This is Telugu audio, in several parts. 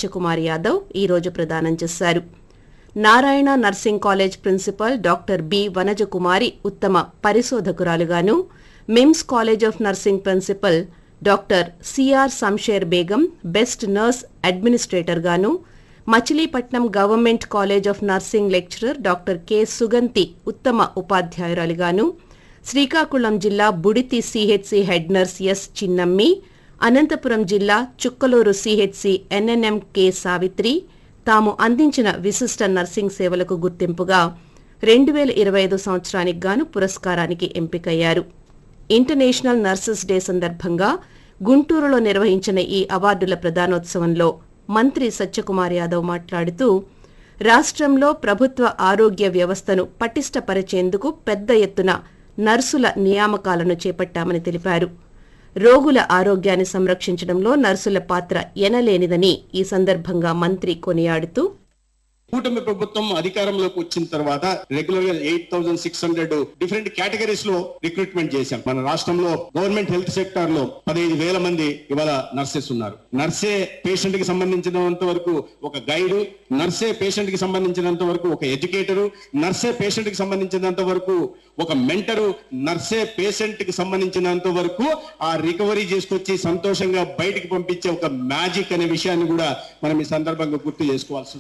సత్యకుమార్ యాదవ్ ఈ రోజు ప్రదానం చేశారు Narayana nursing college principal doctor B Vanajakumari ఉత్తమ పరిశోధకురాలుగాను MIMS college of nursing principal doctor CR Shamsher Begum best nurse administrator గాను Machilipatnam government college of nursing lecturer doctor K Suganthi ఉత్తమ ఉపాధ్యాయురాలిగాను శ్రీకాకుళం జిల్లా Buditi CHC head nurse S Chinnammi Anantapur జిల్లా Chukkaluru CHC NNM K Savitri తాము అందించిన విశిష్ట నర్సింగ్ సేవలకు గుర్తింపుగా రెండు వేల ఇరవై ఐదు సంవత్సరానికి గాను పురస్కారానికి ఎంపికయ్యారు ఇంటర్నేషనల్ నర్సెస్ డే సందర్భంగా గుంటూరులో నిర్వహించిన ఈ అవార్డుల ప్రదానోత్సవంలో మంత్రి సత్యకుమార్ యాదవ్ మాట్లాడుతూ రాష్ట్రంలో ప్రభుత్వ ఆరోగ్య వ్యవస్థను పటిష్టపరిచేందుకు పెద్ద ఎత్తున నర్సుల నియామకాలను చేపట్టామని తెలిపారు రోగుల ఆరోగ్యాన్ని సంరక్షించడంలో నర్సుల పాత్ర ఎనలేనిదని ఈ సందర్భంగా మంత్రి కొనియాడుతూ కూటమి ప్రభుత్వం అధికారంలోకి వచ్చిన తర్వాత రెగ్యులర్ గా eight thousand six hundred different categories లో రిక్రూట్మెంట్ చేశాం మన రాష్ట్రంలో గవర్నమెంట్ హెల్త్ సెక్టార్ లో పదహైదు వేల మంది ఇవాళ నర్సెస్ ఉన్నారు నర్సే పేషెంట్ కి సంబంధించినంత వరకు ఒక గైడ్ నర్సే పేషెంట్ కి సంబంధించినంత వరకు ఒక ఎడ్యుకేటరు నర్సే పేషెంట్ కి సంబంధించినంత వరకు ఒక మెంటరు నర్సే పేషెంట్ కి సంబంధించినంత వరకు ఆ రికవరీ చేసుకొచ్చి సంతోషంగా బయటికి పంపించే ఒక మ్యాజిక్ అనే విషయాన్ని కూడా మనం ఈ సందర్భంగా గుర్తు చేసుకోవాల్సి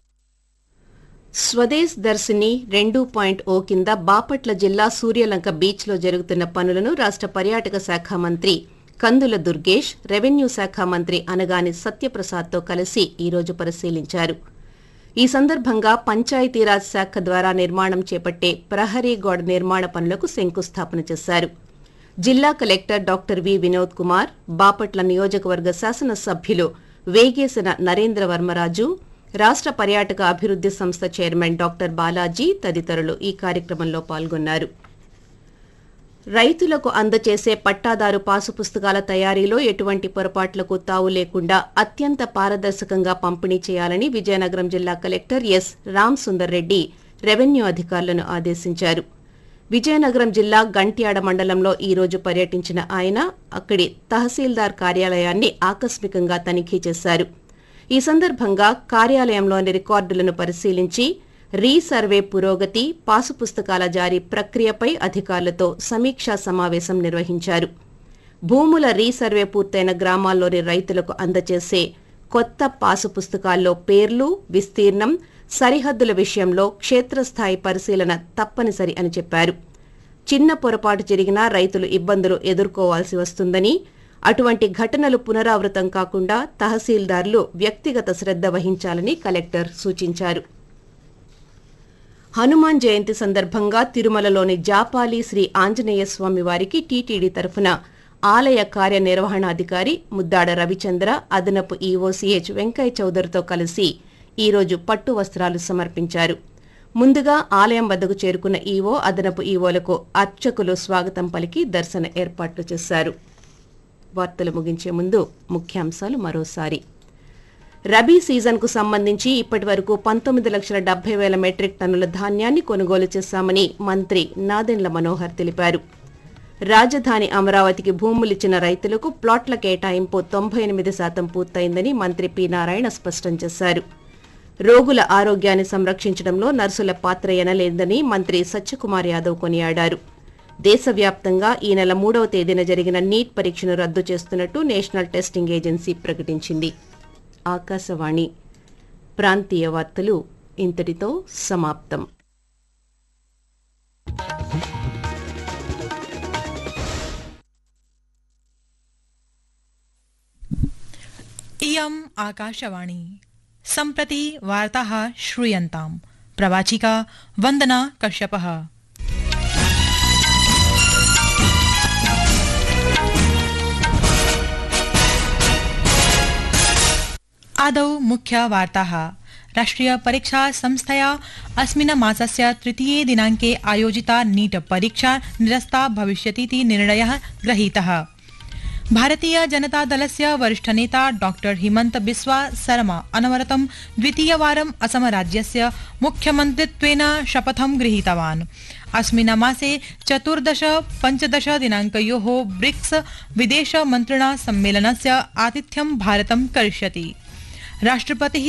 స్వదేశ్ దర్శిని రెండు పాయింట్ ఓ కింద బాపట్ల జిల్లా సూర్యలంక బీచ్లో జరుగుతున్న పనులను రాష్ట్ర పర్యాటక శాఖ మంత్రి కందుల దుర్గేష్ రెవెన్యూ శాఖ మంత్రి అనగాని సత్యప్రసాద్తో కలిసి ఈరోజు పరిశీలించారు ఈ సందర్భంగా పంచాయతీరాజ్ శాఖ ద్వారా నిర్మాణం చేపట్టే ప్రహరీ గోడ నిర్మాణ పనులకు శంకుస్థాపన చేశారు జిల్లా collector doctor V Vinod Kumar Bapatla నియోజకవర్గ శాసనసభ్యులు వేగేసిన నరేంద్ర వర్మరాజు రాష్ట్ర పర్యాటక అభివృద్ది సంస్థ చైర్మన్ డాక్టర్ బాలాజీ తదితరులు ఈ కార్యక్రమంలో పాల్గొన్నారు రైతులకు అందచేసే పట్టాదారు పాసు పుస్తకాల తయారీలో ఎటువంటి పొరపాట్లకు తావు లేకుండా అత్యంత పారదర్శకంగా పంపిణీ చేయాలని విజయనగరం జిల్లా collector S Ram Sundar Reddy revenue అధికారులను ఆదేశించారు విజయనగరం జిల్లా గంట్యాడ మండలంలో ఈ రోజు పర్యటించిన ఆయన అక్కడి తహసీల్దార్ కార్యాలయాన్ని ఆకస్మికంగా తనిఖీ చేశారు ఈ సందర్భంగా కార్యాలయంలోని రికార్డులను పరిశీలించి రీసర్వే పురోగతి పాసు పుస్తకాల జారీ ప్రక్రియపై అధికారులతో సమీక్షా సమావేశం నిర్వహించారు భూముల రీసర్వే పూర్తయిన గ్రామాల్లోని రైతులకు అందజేసే కొత్త పాసు పుస్తకాల్లో పేర్లు విస్తీర్ణం సరిహద్దుల విషయంలో క్షేత్రస్థాయి పరిశీలన తప్పనిసరి అని చెప్పారు చిన్న పొరపాటు జరిగినా రైతులు ఇబ్బందులు ఎదుర్కోవాల్సి వస్తుందని అటువంటి ఘటనలు పునరావృతం కాకుండా తహసీల్దార్లు వ్యక్తిగత శ్రద్ధ వహించాలని కలెక్టర్ సూచించారు హనుమాన్ జయంతి సందర్భంగా తిరుమలలోని జాపాలి శ్రీ ఆంజనేయ స్వామి వారికి టీటీడీ తరఫున ఆలయ కార్యనిర్వహణాధికారి ముద్దాడ రవిచంద్ర అదనపు ఈఓసీహెచ్ వెంకయ్య చౌదరితో కలిసి ఈరోజు పట్టు వస్త్రాలు సమర్పించారు ముందుగా ఆలయం వద్దకు చేరుకున్న ఈవో అదనపు ఈవోలకు అర్చకులు స్వాగతం పలికి దర్శన ఏర్పాట్లు చేశారు వార్తలు ముగించే ముందు ముఖ్యాంశాలు మరోసారి రబీ సీజన్కు సంబంధించి ఇప్పటి వరకు పంతొమ్మిది లక్షల డెబ్బై వేల మెట్రిక్ టన్నుల ధాన్యాన్ని కొనుగోలు చేశామని మంత్రి నాదెండ్ల మనోహర్ తెలిపారు రాజధాని అమరావతికి భూములిచ్చిన రైతులకు ప్లాట్ల కేటాయింపు తొంభై ఎనిమిది శాతం పూర్తయిందని మంత్రి పి నారాయణ స్పష్టం చేశారు రోగుల ఆరోగ్యాన్ని సంరక్షించడంలో నర్సుల పాత్ర ఎనలేదని మంత్రి సత్యకుమార్ యాదవ్ కొనియాడారు దేశవ్యాప్తంగా ఈ నెల మూడవ తేదీన జరిగిన నీట్ పరీక్షను రద్దు చేస్తున్నట్టు నేషనల్ టెస్టింగ్ ఏజెన్సీ ప్రకటించింది ఆకాశవాణి ప్రాంతీయ వార్తలు ఇంతటితో సమాప్తం इयम् आकाशवाणी सम्प्रति वार्ताः श्रूयन्ताम् प्रवाचिका वन्दना कश्यपः आदौ मुख्यवार्ताः राष्ट्रियपरीक्षा संस्थया अस्मिन् मासस्य तृतीये दिनाङ्के आयोजिता नीट परीक्षा निरस्ता भविष्यतीति निर्णयः गृहीतः भारतीय जनता दलस्य वरिष्ठनेता डॉक्टर हिमन्त बिस्वा शर्मा अनवरतं द्वितीयवारम् असमराज्यस्य मुख्यमन्त्रित्वेन शपथं गृहीतवान् अस्मिन् मासे चतुर्दश पञ्चदश दिनाङ्कयोः ब्रिक्स विदेशमन्त्रिणा सम्मेलनस्य आतिथ्यं भारतं करिष्यति राष्ट्रपतिः